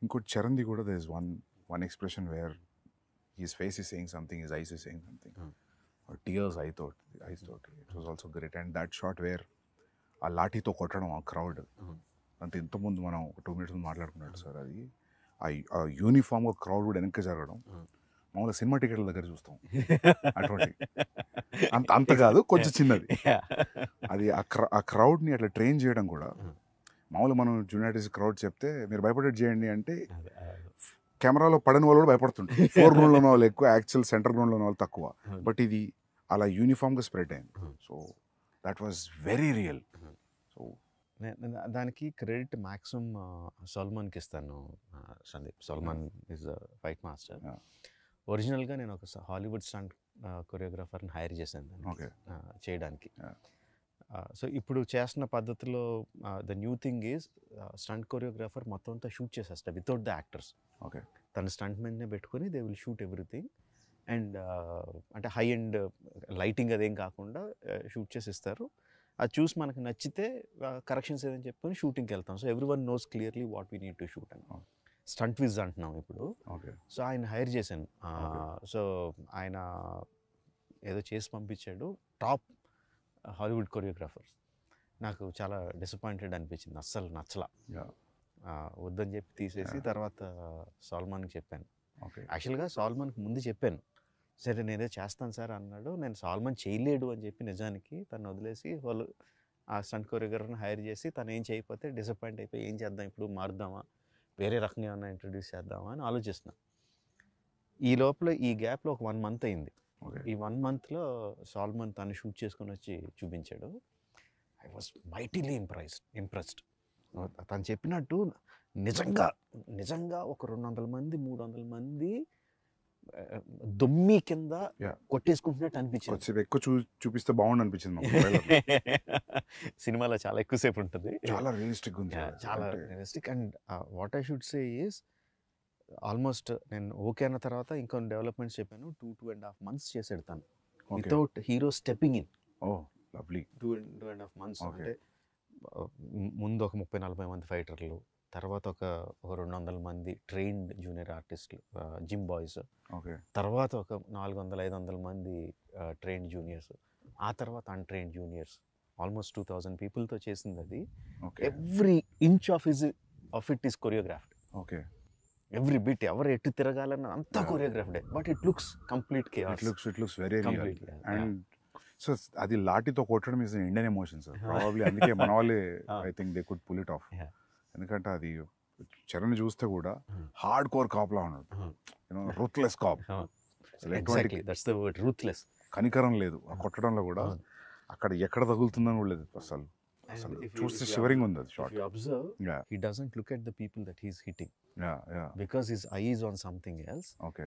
ఇంకోటి చరణ్ది కూడా there is one one expression where his face is saying something his eyes is saying something Hmm. Tears I thought eyes thought it was also great and that shot where ఆ లాఠీతో కొట్టడం ఆ crowd Hmm. అంత ఇంతకుముందు మనం ఒక two minutes ముందు మాట్లాడుకున్నట్టు sir అది ఆ యూనిఫామ్గా క్రౌడ్ కూడా వెనక్కి జరగడం Hmm. మామూలుగా సినిమా టికెట్ల దగ్గర చూస్తాం అటువంటి అంత అంత కాదు కొంచెం చిన్నది అది ఆ క్ర ఆ క్రౌడ్ని అట్లా ట్రైన్ చేయడం కూడా Hmm. మామూలుగా మనం జూనియార్టీస్ క్రౌడ్ చెప్తే మీరు భయపడేది చేయండి అంటే అదే, అదే. కెమెరాలో పడని వాళ్ళు కూడా భయపడుతుంటారు ఫోర్ గ్రౌండ్లో ఉన్న వాళ్ళు ఎక్కువ యాక్చువల్ సెంటర్ గ్రౌండ్లో ఉన్న వాళ్ళు తక్కువ అవును. బట్ ఇది అలా యూనిఫామ్గా స్ప్రెడ్ అయింది Hmm. So that was very real Hmm. So నే- నేను దానికి క్రెడిట్ మ్యాక్సిమం సల్మాన్కి ఇస్తాను ఆ, Sandeep Salman is fight master Yeah. ఒరిజినల్గా నేను ఒక హాలీవుడ్ స్టంట్ కొరియోగ్రాఫర్ని హైర్ చేశాను దానికి, ఓకే ఆ, చేయడానికి Yeah. సో ఇప్పుడు చేస్తున్న పద్ధతిలో the new thing is stunt choreographer మొత్తం అంతా షూట్ చేసేస్తా వితౌట్ ద యాక్టర్స్ ఓకే తన స్టంట్ మెన్నే పెట్టుకొని they will shoot everything and అంటే హై అండ్ లైటింగ్ అదేం కాకుండా షూట్ చేసి ఇస్తారు అది చూసి మనకు నచ్చితే కరెక్షన్స్ ఏదని చెప్పుకొని షూటింగ్కి వెళ్తాం so every one knows clearly what we need to shoot అని Oh. స్టంట్ విజ్ అంటున్నాం ఇప్పుడు ఓకే సో ఆయన హైర్ చేశాను Okay. సో ఆయన ఏదో చేసి పంపించాడు టాప్ హాలీవుడ్ కొరియోగ్రాఫర్ నాకు చాలా డిసప్పాయింటెడ్ అనిపించింది అస్సలు నచ్చలా Yeah. ఆ, వద్దని చెప్పి తీసేసి Yeah. తర్వాత సాల్మాన్కి చెప్పాను ఓకే యాక్చువల్గా సాల్మాన్కి ముందు చెప్పాను సరే నేనే చేస్తాను సార్ అన్నాడు నేను సాల్మాన్ చేయలేడు అని చెప్పి నిజానికి తను వదిలేసి వాళ్ళు ఆ స్టంట్ కొరియోగ్రాఫర్ని హైర్ చేసి తను ఏం చేయకపోతే డిసప్పాయింట్ అయిపోయి ఏం చేద్దాం ఇప్పుడు మారుద్దామా వేరే రకంగా ఏమన్నా ఇంట్రడ్యూస్ చేద్దామా అని ఆలోచిస్తున్నా ఈ లోపల ఈ గ్యాప్లో ఒక వన్ మంత్ అయింది ఓకే ఈ వన్ మంత్లో సాల్మన్ తను షూట్ చేసుకొని వచ్చి చూపించాడు I was mightily impressed impressed తను చెప్పినట్టు నిజంగా నిజంగా ఒక రెండు వందల మంది మూడు వందల మంది ఆ, దొమ్మి కింద Yeah. కొట్టేసుకుంటున్నట్టు అనిపించింది కొంచెం ఎక్కువ చూ చూపిస్తే బాగుండు అనిపించింది మాకు trailer లో. సినిమాలో చాలా ఎక్కువసేపు ఉంటుంది చాలా రియలిస్టిక్ ఉంది Yeah, సార్. చాలా అంటే realistic and what I should say is almost నేను ఓకే అన్న తర్వాత ఇంకొన్ని డెవలప్మెంట్స్ చెప్పాను two two and half months చేసాడు తను okay without hero stepping in oh lovely two and two and half months Okay. అంటే ఆ, ము- ముందు ఒక ముప్పై నలభై మంది ఫైటర్లు తర్వాత ఒక ఒక రెండు వందల మంది ట్రైన్డ్ జూనియర్ ఆర్టిస్టులు జిమ్ బాయ్స్ ఓకే తర్వాత ఒక నాలుగు వందల ఐదు వందల మంది ట్రైన్డ్ జూనియర్స్ ఆ తర్వాత untrained juniors almost two thousand పీపుల్తో చేసింది అది okay every inch of is of it is choreographed okay every bit ఎవరు ఎటు తిరగాలన్న అంతా Yeah. కొరియోగ్రాఫ్డే బట్ ఇట్ లుక్స్ కంప్లీట్ కే it looks it looks very real complete and so అది లాఠీతో కొట్టడం is Indian emotion sir Yeah. Probably అందుకే మన వాళ్ళే Ah. I think they could pull it off Yeah. ఎందుకంటే అది చరణ్ చూస్తే కూడా Hmm. హార్డ్ కోర్ కాప్లా ఉన్నాడు Hmm. You know ruthless cop Ah. అసలు ఎగ్జాక్ట్లీ ఎటువంటి దట్స్ ద వర్డ్ రూత్లెస్ కనికరం లేదు ఆ కొట్టడంలో కూడా అవును. అక్కడ ఎక్కడ తగులుతుందని కూడా లేదు అసలు అసలు చూస్తే షివరింగ్ ఉంది అది short observe yeah he doesn't look at the people that he's hitting yeah yeah because his eye is on something else okay